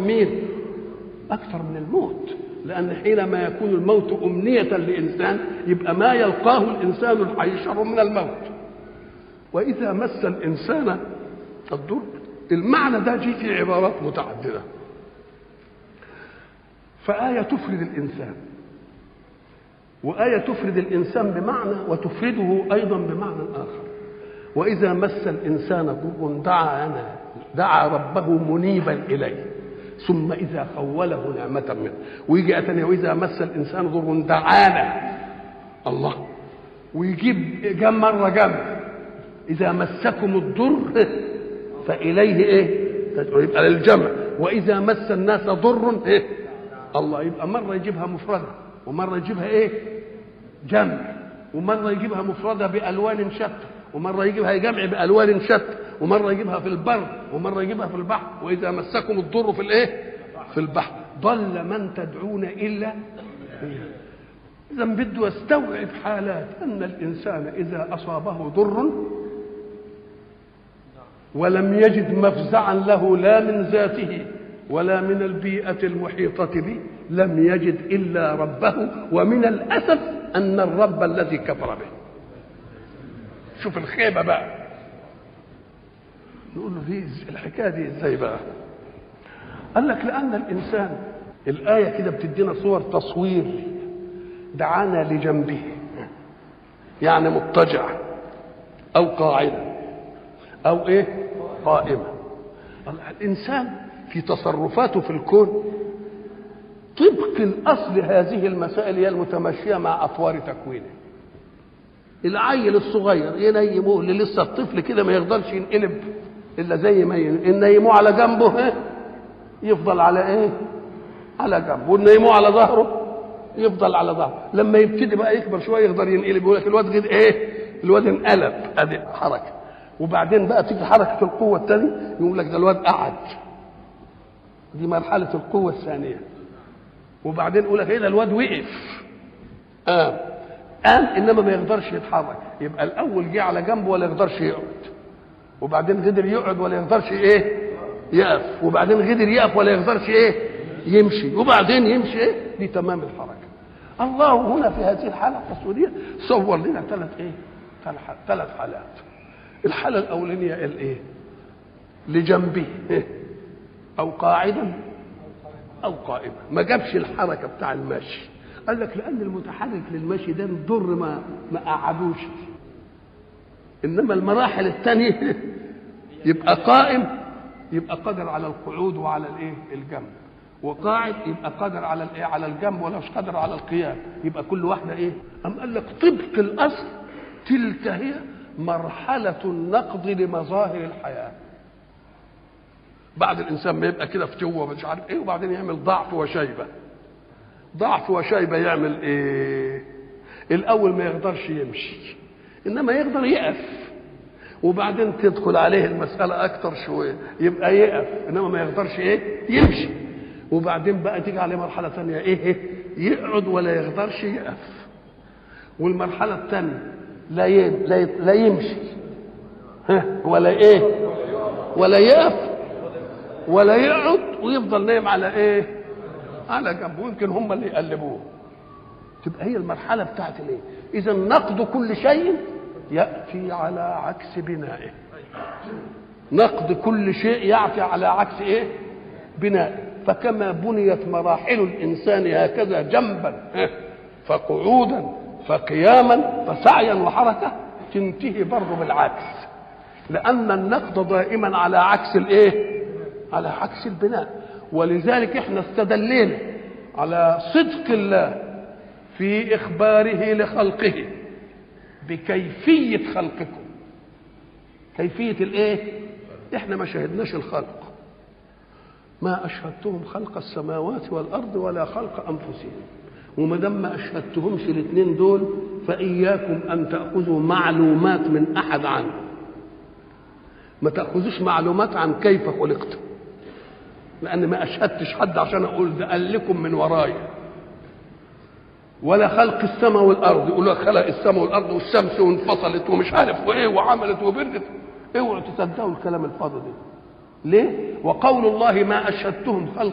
مين اكثر من الموت لان حينما يكون الموت امنيه لانسان يبقى ما يلقاه الانسان الحي شر من الموت واذا مس الانسان الضر المعنى ده جه في عبارات متعدده فآية تفرد الإنسان وآية تفرد الإنسان بمعنى وتفرده أيضا بمعنى آخر وإذا مس الإنسان ضر دعانا دعا ربه منيبا إليه ثم إذا خوله نعمة منه ويجي أتني وإذا مس الإنسان ضر دعانا الله ويجيب جم مرة جم إذا مسكم الضر فإليه إيه؟ يبقى للجمع وإذا مس الناس ضر إيه؟ الله يبقى مرة يجيبها مفردة ومرة يجيبها إيه؟ جمع ومرة يجيبها مفردة بألوان شتى ومرة يجيبها جمع بألوان شتى ومرة يجيبها في البر ومرة يجيبها في البحر وإذا مسكم الضر في الإيه؟ في البحر ضل من تدعون إلا إذا بده يستوعب حالات أن الإنسان إذا أصابه ضر ولم يجد مفزعا له لا من ذاته ولا من البيئة المحيطة به لم يجد إلا ربه ومن الأسف أن الرب الذي كفر به شوف الخيبة بقى نقول له دي الحكاية دي ازاي بقى قال لك لأن الإنسان الآية كده بتدينا صور تصوير دعانا لجنبه يعني مضطجع أو قاعدا أو إيه قائما الإنسان في تصرفاته في الكون طبق الأصل هذه المسائل هي المتمشية مع أطوار تكوينه العيل الصغير ينيموه اللي لسه الطفل كده ما يقدرش ينقلب الا زي ما ينيموه على جنبه إيه؟ يفضل على ايه على جنبه ونيموه على ظهره يفضل على ظهره لما يبتدي بقى يكبر شويه يقدر ينقلب يقول لك الواد غير ايه الواد انقلب ادي حركه وبعدين بقى تيجي حركه القوه الثانيه يقول لك ده الواد قعد دي مرحله القوه الثانيه وبعدين يقول لك ايه ده الواد وقف قام قام انما ما يقدرش يتحرك يبقى الاول جه على جنبه ولا يقدرش يقعد وبعدين قدر يقعد ولا يقدرش ايه يقف وبعدين قدر يقف ولا يقدرش ايه يمشي وبعدين يمشي ايه دي تمام الحركه الله هنا في هذه الحاله التصويريه صور لنا ثلاث ايه ثلاث حالات الحاله الاولانيه الايه لجنبه إيه؟ او قاعدا او قائما ما جابش الحركه بتاع المشي قال لك لان المتحرك للمشي ده الضر ما ما قعدوش انما المراحل الثانيه يبقى قائم يبقى قادر على القعود وعلى الايه الجنب وقاعد يبقى قادر على الايه على الجنب ولا مش قادر على القيام يبقى كل واحده ايه ام قال لك طبق الاصل تلك هي مرحله النقض لمظاهر الحياه بعد الانسان ما يبقى كده فتوه مش عارف ايه وبعدين يعمل ضعف وشيبه ضعف وشيبه يعمل ايه الاول ما يقدرش يمشي انما يقدر يقف وبعدين تدخل عليه المساله اكتر شويه يبقى يقف انما ما يقدرش ايه يمشي وبعدين بقى تيجي عليه مرحله ثانيه ايه, إيه؟ يقعد ولا يقدرش يقف والمرحله الثانيه لا ي... لا, ي... لا يمشي ها ولا ايه ولا يقف ولا يقعد ويفضل نايم على ايه على جنبه يمكن هم اللي يقلبوه تبقى هي المرحله بتاعت الايه اذا نقد كل شيء ياتي على عكس بنائه نقد كل شيء ياتي على عكس ايه بنائه فكما بنيت مراحل الانسان هكذا جنبا فقعودا فقياما فسعيا وحركه تنتهي برضه بالعكس لان النقد دائما على عكس الايه على عكس البناء ولذلك احنا استدلينا على صدق الله في اخباره لخلقه بكيفيه خلقكم كيفيه الايه احنا ما شهدناش الخلق ما اشهدتهم خلق السماوات والارض ولا خلق انفسهم وما دام ما اشهدتهمش الاثنين دول فاياكم ان تاخذوا معلومات من احد عنه ما تاخذوش معلومات عن كيف خلقتم لان ما اشهدتش حد عشان اقول ده قال لكم من ورايا ولا خلق السماء والارض يقول لك خلق السماء والارض والشمس وانفصلت ومش عارف وايه وعملت وبردت اوعوا تصدقوا الكلام الفاضي ده ليه وقول الله ما اشهدتهم خلق